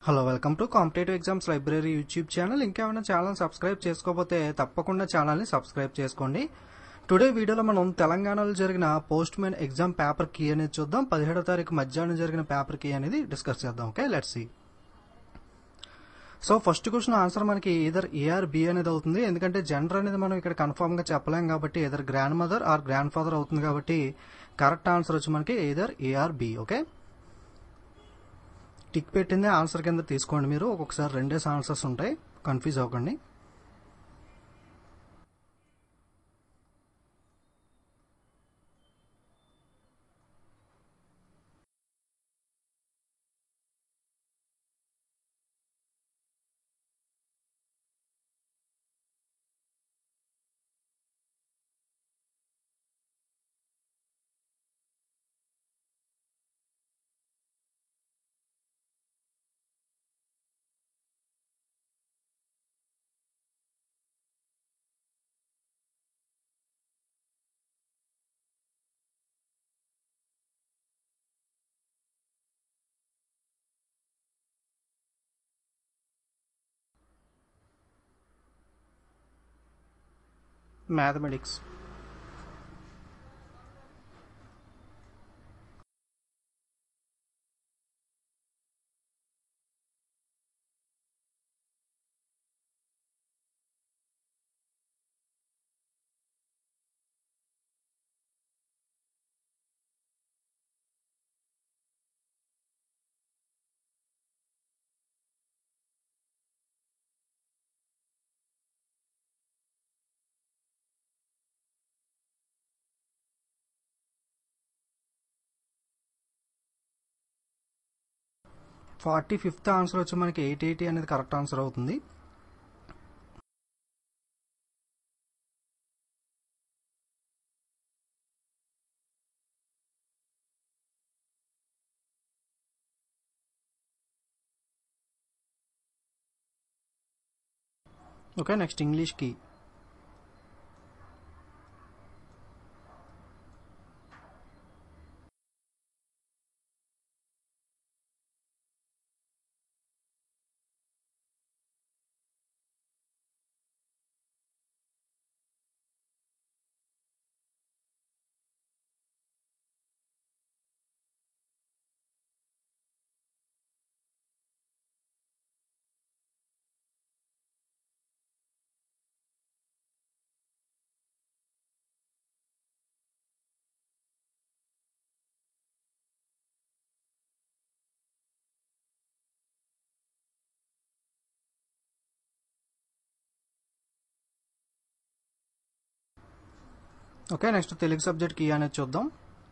hello welcome to competitive exams library YouTube channel ఇంకేమైనా channel subscribe చేసుకోకపోతే తప్పకుండా ఛానల్ని సబ్స్క్రైబ్ చేసుకోండి టుడే వీడియోలో మనం తెలంగాణలో జరిగిన postman exam paper key అనేది చూద్దాం పదిహేడో తారీఖు మధ్యాహ్నం జరిగిన పేపర్ కీ అనేది డిస్కస్ చేద్దాం okay let's see so first question answer మనకి ఇదర్ ఏఆర్ బి అనేది అవుతుంది ఎందుకంటే జెండర్ అనేది మనం ఇక్కడ కన్ఫర్మ్ గా చెప్పలేం కాబట్టి either grandmother or grandfather అవుతుంది కాబట్టి కరెక్ట్ ఆన్సర్ వచ్చి మనకి either A or B okay tick పెట్టింది ఆన్సర్ కింద తీసుకోండి మీరు ఒక్కొక్కసారి రెండేసి ఆన్సర్స్ ఉంటాయి కన్ఫ్యూజ్ అవ్వకండి మ్యాథమెటిక్స్ ఫార్టీ ఫిఫ్త్ ఆన్సర్ వచ్చి మనకి ఎయిట్ ఎయిటీ అనేది కరెక్ట్ ఆన్సర్ అవుతుంది ఓకే నెక్స్ట్ ఇంగ్లీష్కి okay next Telugu subject key అనేది చూద్దాం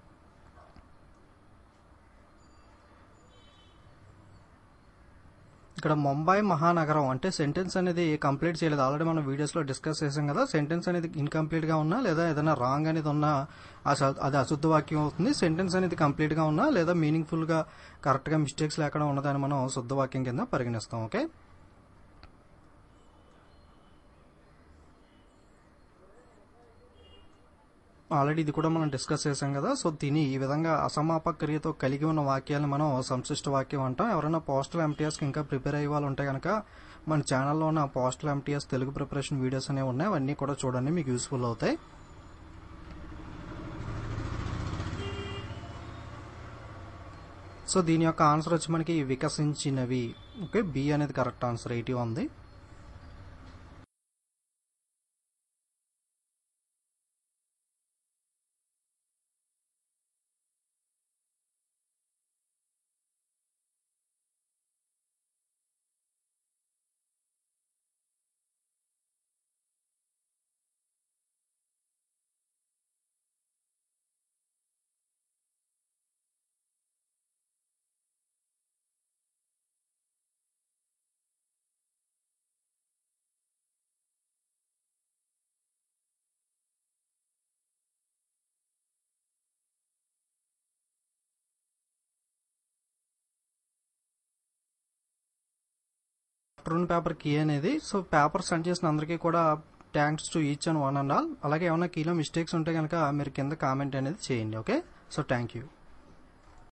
ఇక్కడ ముంబై మహానగరం అంటే సెంటెన్స్ అనేది కంప్లీట్ చేయలేదు ఆల్రెడీ మనం వీడియోస్లో డిస్కస్ చేసాం కదా సెంటెన్స్ అనేది ఇన్కంప్లీట్గా ఉన్నా లేదా ఏదైనా రాంగ్ అనేది ఉన్నా అది అశుద్ధ వాక్యం అవుతుంది సెంటెన్స్ అనేది కంప్లీట్గా ఉన్నా లేదా మీనింగ్ఫుల్గా కరెక్ట్గా మిస్టేక్స్ లేకుండా ఉన్నదాన్ని మనం శుద్ధ వాక్యం కింద పరిగణిస్తాం ఓకే ఆల్రెడీ ఇది కూడా మనం డిస్కస్ చేసాం కదా సో దీని ఈ విధంగా అసమాపక క్రియతో కలిగి ఉన్న వాక్యాలను మనం సంశిష్ట వాక్యం అంటాం ఎవరైనా పోస్టల్ ఎంటీఎస్కి ఇంకా ప్రిపేర్ అయ్యే వాళ్ళు ఉంటే కనుక మన ఛానల్లో ఉన్న postal MTS Telugu preparation videos అనేవి ఉన్నాయి అవన్నీ కూడా చూడండి మీకు యూస్ఫుల్ అవుతాయి సో దీని యొక్క ఆన్సర్ వచ్చి మనకి వికసించినవి ఓకే బి అనేది కరెక్ట్ ఆన్సర్ ఎయిటీ ఉంది ఆఫ్టర్నూన్ పేపర్ కీ అనేది సో పేపర్ సెండ్ చేసిన అందరికీ కూడా thanks to each and one and all అలాగే ఏమైనా కీలో మిస్టేక్స్ ఉంటే కనుక మీరు కింద కామెంట్ అనేది చేయండి ఓకే సో థ్యాంక్ యూ